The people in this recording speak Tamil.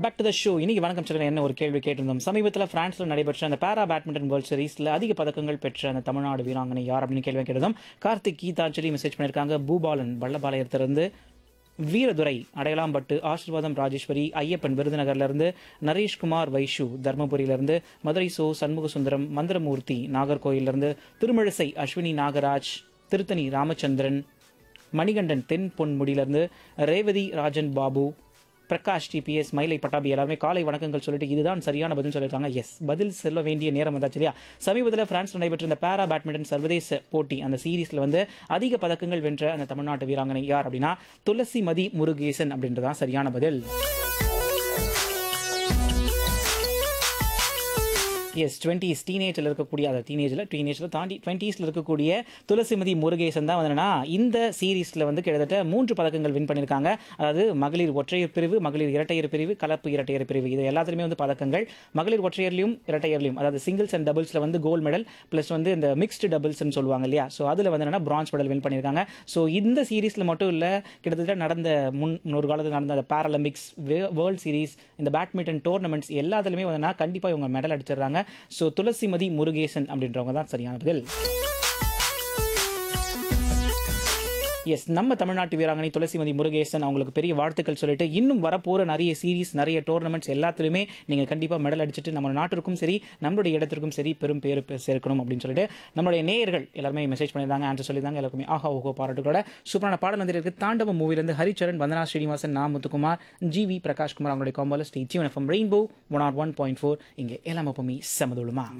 பேக் டு த ஷோ இன்னைக்கு வணக்கம் சொல்லுங்க என்ன ஒரு கேள்வி கேட்டிருந்தோம் சமீபத்தில் பிரான்ஸ்ல நடைபெற்ற அந்த பேரா பேட்மிண்டன் வேர்ல்ட் சீரிஸ்ல அதிக பதக்கங்கள் பெற்ற அந்த தமிழ்நாடு வீராங்கனை யார் அப்படின்னு கேள்வி கேட்டிருந்தோம் கார்த்திக் கீதாஞ்சலி மெசேஜ் பண்ணியிருக்காங்க பூபாலன் வல்லபாளையத்திலிருந்து வீரதுரை அடையலாம்பட்டு ஆசீர்வாதம் ராஜேஸ்வரி ஐயப்பன் விருதுநகர்ல இருந்து நரேஷ்குமார் வைஷு தர்மபுரியில இருந்து மதுரை சோ சண்முகசுந்தரம் மந்திரமூர்த்தி நாகர்கோயில்ல இருந்து திருமழிசை அஸ்வினி நாகராஜ் திருத்தணி ராமச்சந்திரன் மணிகண்டன் தென் பொன்முடியிலிருந்து ரேவதி ராஜன் பாபு பிரகாஷ் டிபிஎஸ் மயிலை பட்டாபி எல்லாருமே காலை வணக்கங்கள் சொல்லிட்டு இதுதான் சரியான பதில் சொல்லியிருக்காங்க எஸ் பதில் செல்ல வேண்டிய நேரம் வந்தாச்சு இல்லையா சமீபத்தில் பிரான்ஸ் நடைபெற்ற இந்த பேரா பேட்மிண்டன் சர்வதேச போட்டி அந்த சீரீஸ்ல வந்து அதிக பதக்கங்கள் வென்ற அந்த தமிழ்நாட்டு வீராங்கனை யார் அப்படின்னா துளசி மதி முருகேசன் அப்படின்றதான் சரியான பதில் எஸ் டுவெண்ட்டிஸ் டீனேஜில் இருக்கக்கூடிய அதை டீனேஜில் டீனேஜில் தாண்டி டுவெண்ட்டீஸில் இருக்கக்கூடிய துளசிமதி முருகேசன் தான் வந்து இந்த சீரீஸில் வந்து கிட்டத்தட்ட மூன்று பதக்கங்கள் வின் பண்ணியிருக்காங்க அதாவது மகளிர் ஒற்றையர் பிரிவு மகளிர் இரட்டையர் பிரிவு கலப்பு இரட்டையர் பிரிவு இது எல்லாத்துலேயுமே வந்து பதக்கங்கள் மகளிர் ஒற்றையர்லையும் இரட்டையர்லையும் அதாவது சிங்கிள்ஸ் அண்ட் டபுள்ஸில் வந்து கோல்டு மெடல் ப்ளஸ் வந்து இந்த மிக்ஸ்டு டபுள்ஸ்னு சொல்லுவாங்க இல்லையா ஸோ அதில் வந்து என்னன்னா பிரான்ஸ் மெடல் வின் பண்ணியிருக்காங்க ஸோ இந்த சீரீஸில் மட்டும் இல்லை கிட்டத்தட்ட நடந்த முன் முன்னொரு காலத்தில் நடந்த அந்த பேரலம்பிக்ஸ் வேர்ல்ட் சீரிஸ் இந்த பேட்மிண்டன் டோர்னமெண்ட்ஸ் எல்லாத்துலேயுமே வந்து கண்டிப்பாக இவங்க மெடல் அடிச்சிடுறாங்க ஸோ துளசிமதி முருகேசன் அப்படின்றவங்க தான் சரியான பதில் எஸ் நம்ம தமிழ்நாட்டு வீராங்கனை துளசிமதி முருகேசன் அவங்களுக்கு பெரிய வாழ்த்துக்கள் சொல்லிட்டு இன்னும் வரப்போகிற நிறைய சீரீஸ் நிறைய டோர்னமெண்ட்ஸ் எல்லாத்துலையுமே நீங்கள் கண்டிப்பாக மெடல் அடிச்சுட்டு நம்ம நாட்டிற்கும் சரி நம்மளுடைய இடத்திற்கும் சரி பெரும் பேர் பெ- சேர்க்கணும் அப்படின்னு சொல்லிட்டு நம்மளுடைய நேயர்கள் எல்லாருமே மெசேஜ் பண்ணியிருந்தாங்க ஆன்சர் சொல்லியிருந்தாங்க எல்லாருக்குமே ஆஹா ஓஹோ பாராட்டுகளோட சூப்பரான பாடல் வந்திருக்கு தாண்டவ மூவிலேருந்து ஹரிச்சரன் வந்தனா ஸ்ரீனிவாசன் நா முத்துக்குமார் ஜி வி பிரகாஷ்குமார் அவங்களுடைய காம்போல stay Jeevan FM rainbow one R one point four இங்கே எல்லாம் எப்பவுமே சமதுளமா